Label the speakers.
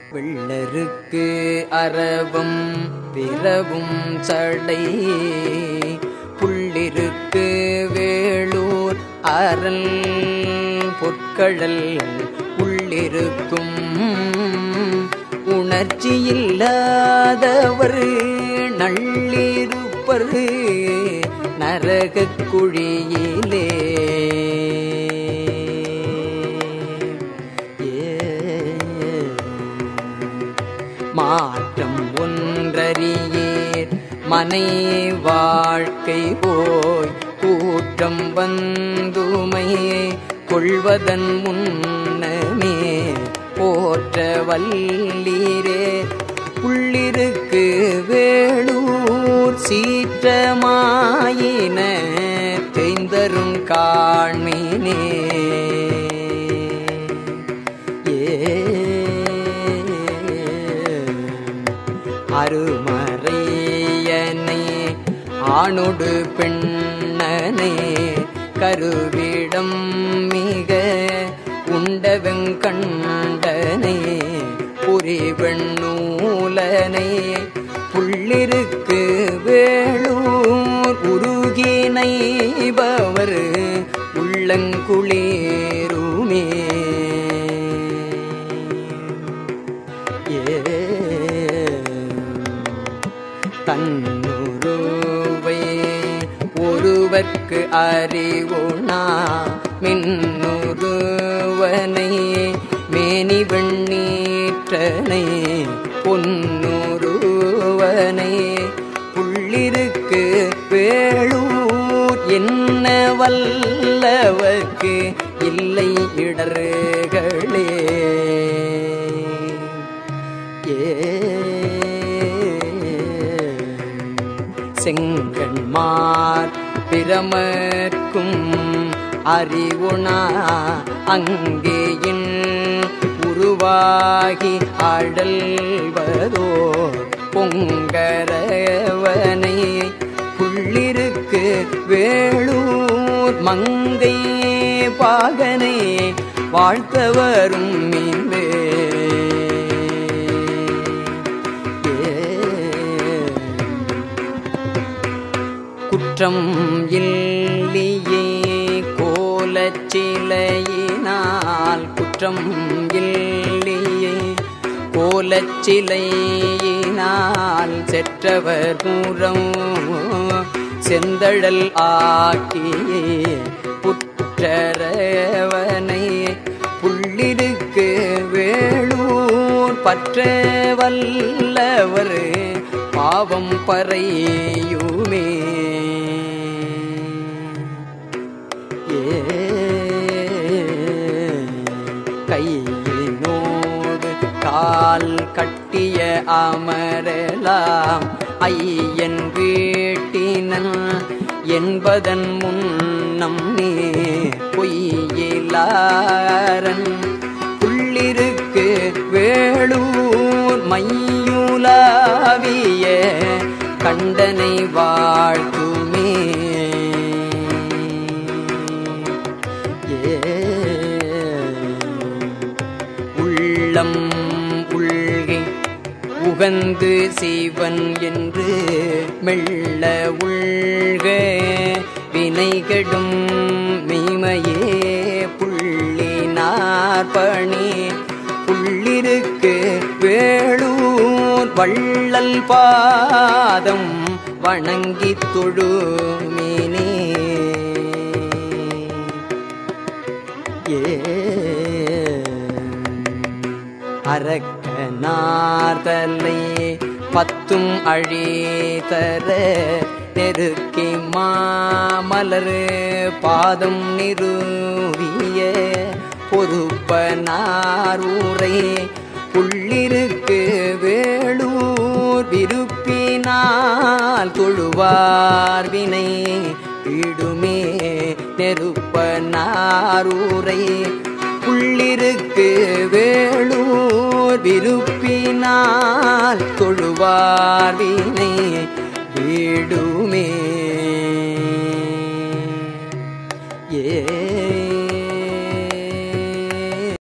Speaker 1: வெள்ளருக்கு அரவம் பிறவும் சடை புள்ளிருக்கு வேளூர் அரண் பொற்கழல் உள்ளிருக்கும் உணர்ச்சியில்லாதவர் நள்ளிருப்பர் நரகக் குழியிலே மாற்றம் ஒன்றறியேர் மனை வாழ்க்கை போய் கூற்றம் வந்துமை கொள்வதன் முன்னமே போற்ற வல்லீரே உள்ளிருக்கு வேளூர் சீற்றமாயின தேய்ந்தரும் காண்மினே அருமறையனை ஆணொடு பெண்ணனே கருவிடம் மிக உண்டவெங்கண்டனை புரிவெண்ணூலனை புள்ளிருக்கு வேளூர் உருகினைபவர் உள்ளங்குளேருமே தன்னுருவை ஒருவர்க்கு அறிவுணா மின்னுருவனை மேனி வெண்ணீற்றனை பொன்னுருவனை புள்ளிருக்கு வேளூர் என்ன வல்லவர்க்கு இல்லை இடர்களே செங்கண்மார் பிரமர்க்கும் அறிவுணா அங்கேயின் உருவாகி அடல்வதோ பொங்கரவனை புள்ளிருக்கு வேளூர் மங்கை பாகனை வாழ்த்தவரும் மீன்பே குற்றம் இல்லையே கோலச்சிலையினால் குற்றம் இல்லையே கோலச்சிலையினால் செற்றவர் பூரம் செந்தழல் ஆக்கியே புற்றரவனை புள்ளிருக்கு வேளூர் பற்ற வல்லவர் பாவம் பறையுமே கையினோடு கால் கட்டிய அமரலாம் ஐயன் வீட்டினன் என்பதன் முன்னம் நீ பொய்யிலாரன் புள்ளிருக்கு வேளூர் மையுலாவிய கண்டனை வாழ்த்துமே உள்ளம் உள்கை உகந்து சீவன் என்று மெல்ல உள்க வினைகடும் மெய்மையே புள்ளினார் பணி புள்ளிருக்கு வேளூர் வள்ளல் பாதம் வணங்கி தொழுமினே அரக்கனார்தலை பத்தும் அழிதர நெருக்கி மாமலர் பாதம் நிறுவிய பொறுப்பனாரூரை புள்ளிருக்கு வேளூர் விருப்பினால் தொழுவார் வினை விடுமே நெருப்பனாரூரை புள்ளிருக்கு வேளூர் விருப்பினால் தொழுவார் வினை வீடுமே